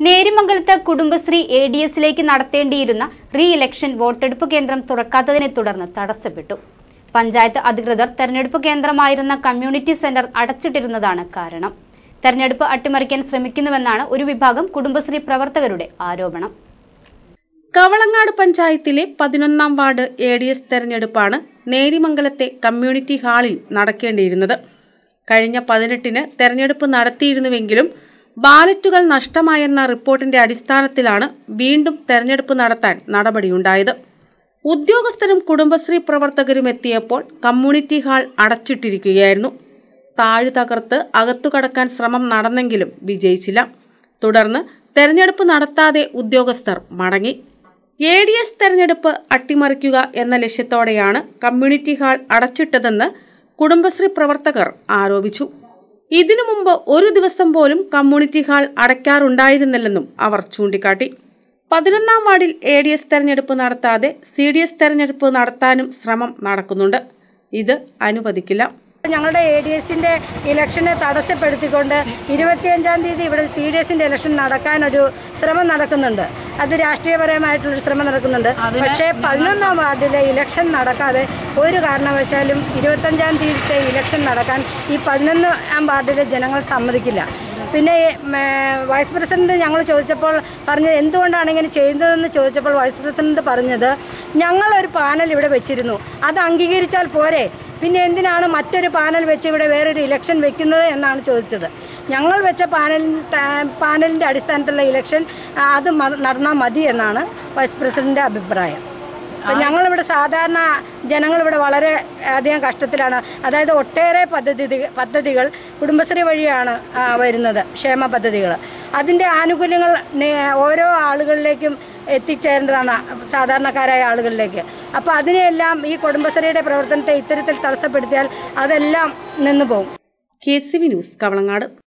നേരിമംഗലത്ത് Kudumbashree A D എസിലേക്ക് നടത്തേണ്ടിയിരുന്ന re election വോട്ടെടുപ്പ് കേന്ദ്രം തുറക്കാത്തതിനെ തുടർന്ന് തടസ്സപ്പെട്ടു പഞ്ചായത്ത് അധികൃതർ തെരഞ്ഞെടുപ്പ് കേന്ദ്രമായിരുന്ന കമ്മ്യൂണിറ്റി സെന്റർ അടച്ചിട്ടിരുന്നതാണ് കാരണം തെരഞ്ഞെടുപ്പ് അട്ടിമറിക്കാൻ ശ്രമിക്കുന്നുവെന്നാണ് ഒരു വിഭാഗം കുടുംബശ്രീ പ്രവർത്തകരുടെ ആരോപണം കവളങ്ങാട് പഞ്ചായത്തിലെ പതിനൊന്നാം വാർഡ് എ ഡി എസ് തെരഞ്ഞെടുപ്പാണ് നേരിമംഗലത്തെ കമ്മ്യൂണിറ്റി ഹാളിൽ നടക്കേണ്ടിയിരുന്നത് കഴിഞ്ഞ പതിനെട്ടിന് തെരഞ്ഞെടുപ്പ് നടത്തിയിരുന്നുവെങ്കിലും ബാലറ്റുകൾ നഷ്ടമായെന്ന റിപ്പോർട്ടിന്റെ അടിസ്ഥാനത്തിലാണ് വീണ്ടും തെരഞ്ഞെടുപ്പ് നടത്താൻ നടപടിയുണ്ടായത് ഉദ്യോഗസ്ഥരും കുടുംബശ്രീ പ്രവർത്തകരും എത്തിയപ്പോൾ കമ്മ്യൂണിറ്റി ഹാൾ അടച്ചിട്ടിരിക്കുകയായിരുന്നു താഴ് തകർത്ത് അകത്തു കടക്കാൻ ശ്രമം നടന്നെങ്കിലും വിജയിച്ചില്ല തുടർന്ന് തെരഞ്ഞെടുപ്പ് നടത്താതെ ഉദ്യോഗസ്ഥർ മടങ്ങി എ ഡി എസ് തെരഞ്ഞെടുപ്പ് അട്ടിമറിക്കുക എന്ന ലക്ഷ്യത്തോടെയാണ് കമ്മ്യൂണിറ്റി ഹാൾ അടച്ചിട്ടതെന്ന് കുടുംബശ്രീ പ്രവർത്തകർ ആരോപിച്ചു ഇതിനു മുമ്പ് ഒരു ദിവസം പോലും കമ്മ്യൂണിറ്റി ഹാൾ അടയ്ക്കാറുണ്ടായിരുന്നില്ലെന്നും അവർ ചൂണ്ടിക്കാട്ടി പതിനൊന്നാം വാർഡിൽ എ ഡി എസ് തെരഞ്ഞെടുപ്പ് നടത്താതെ സി ഡി എസ് തെരഞ്ഞെടുപ്പ് നടത്താനും ശ്രമം നടക്കുന്നുണ്ട് ഇത് അനുവദിക്കില്ല ഞങ്ങളുടെ എ ഡി എസിന്റെ ഇലക്ഷനെ തടസ്സപ്പെടുത്തിക്കൊണ്ട് ഇരുപത്തിയഞ്ചാം തീയതി ഇവിടെ സി ഡി എസിന്റെ ഇലക്ഷൻ നടക്കാനൊരു ശ്രമം നടക്കുന്നുണ്ട് അത് രാഷ്ട്രീയപരമായിട്ടുള്ളൊരു ശ്രമം നടക്കുന്നുണ്ട് പക്ഷേ പതിനൊന്നാം വാർഡിലെ ഇലക്ഷൻ നടക്കാതെ ഒരു കാരണവശാലും ഇരുപത്തഞ്ചാം തീയതിത്തെ ഇലക്ഷൻ നടക്കാൻ ഈ പതിനൊന്നാം വാർഡിലെ ജനങ്ങൾ സമ്മതിക്കില്ല പിന്നെ ഉം, ഏ, വൈസ് പ്രസിഡന്റ് ഞങ്ങൾ ചോദിച്ചപ്പോൾ പറഞ്ഞത് എന്തുകൊണ്ടാണ് ഇങ്ങനെ ചെയ്യുന്നതെന്ന് ചോദിച്ചപ്പോൾ വൈസ് പ്രസിഡന്റ് പറഞ്ഞത് ഞങ്ങളൊരു പാനൽ ഇവിടെ വെച്ചിരുന്നു അത് അംഗീകരിച്ചാൽ പോരെ പിന്നെ എന്തിനാണ് മറ്റൊരു പാനൽ വെച്ച് ഇവിടെ വേറൊരു ഇലക്ഷൻ വെക്കുന്നത് എന്നാണ് ചോദിച്ചത് ഞങ്ങൾ വെച്ച പാനൽ പാനലിൻ്റെ അടിസ്ഥാനത്തിലുള്ള ഇലക്ഷൻ ആ, അത് മ- നടന്നാൽ മതി എന്നാണ് വൈസ് പ്രസിഡന്റിൻ്റെ അഭിപ്രായം അപ്പം ഞങ്ങളിവിടെ സാധാരണ ജനങ്ങളിവിടെ വളരെ അധികം കഷ്ടത്തിലാണ് അതായത് ഒട്ടേറെ പദ്ധതി പദ്ധതികൾ കുടുംബശ്രീ വഴിയാണ് ആ, വരുന്നത് ക്ഷേമ പദ്ധതികൾ അതിൻ്റെ ആനുകൂല്യങ്ങൾ നേ- ഓരോ ആളുകളിലേക്കും എത്തിച്ചേരേണ്ടതാണ് സാധാരണക്കാരായ ആളുകളിലേക്ക് അപ്പോൾ അതിനെയെല്ലാം ഈ കുടുംബശ്രീയുടെ പ്രവർത്തനത്തെ ഇത്തരത്തിൽ തടസ്സപ്പെടുത്തിയാൽ അതെല്ലാം നിന്നു പോകും K C V news Kavalangad